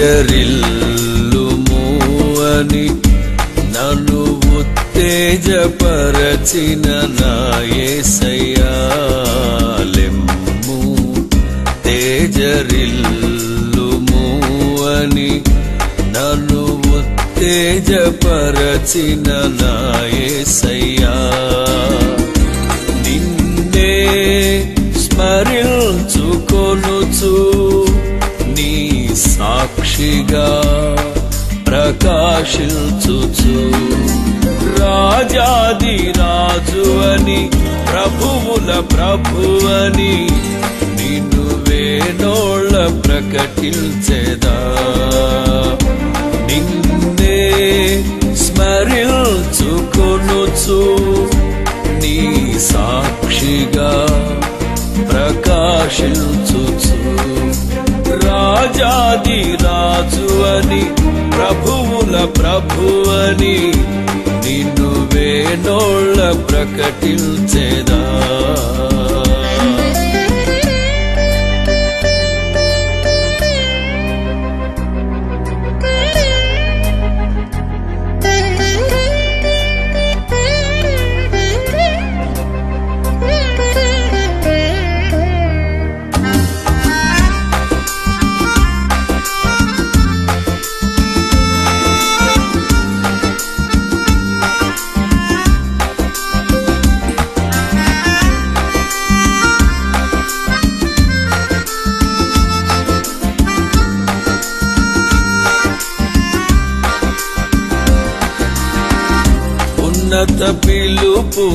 తేజరిల్లుము అని నన్ను ఉత్తేజపరచిన నాయసయ్యాలెమ్ము తేజరిల్లుము అని నన్ను ఉత్తేజపరచిన నాయసయ్యా నిన్నే స్మరించుకొనుచు నీ సాక్షిగా ప్రకాశించుచు రాజాది రాజు అని ప్రభువుల ప్రభువని నిన్ను వేణోళ్ళ ప్రకటించెదా నిన్నే స్మరించుకొనుచు నీ సాక్షిగా ప్రకాశించుచు రాజాది రాజు అని ప్రభువుల ప్రభువని నిన్ను వేణోళ్ళ ప్రకటించెదా ఉన్నత పిలుపు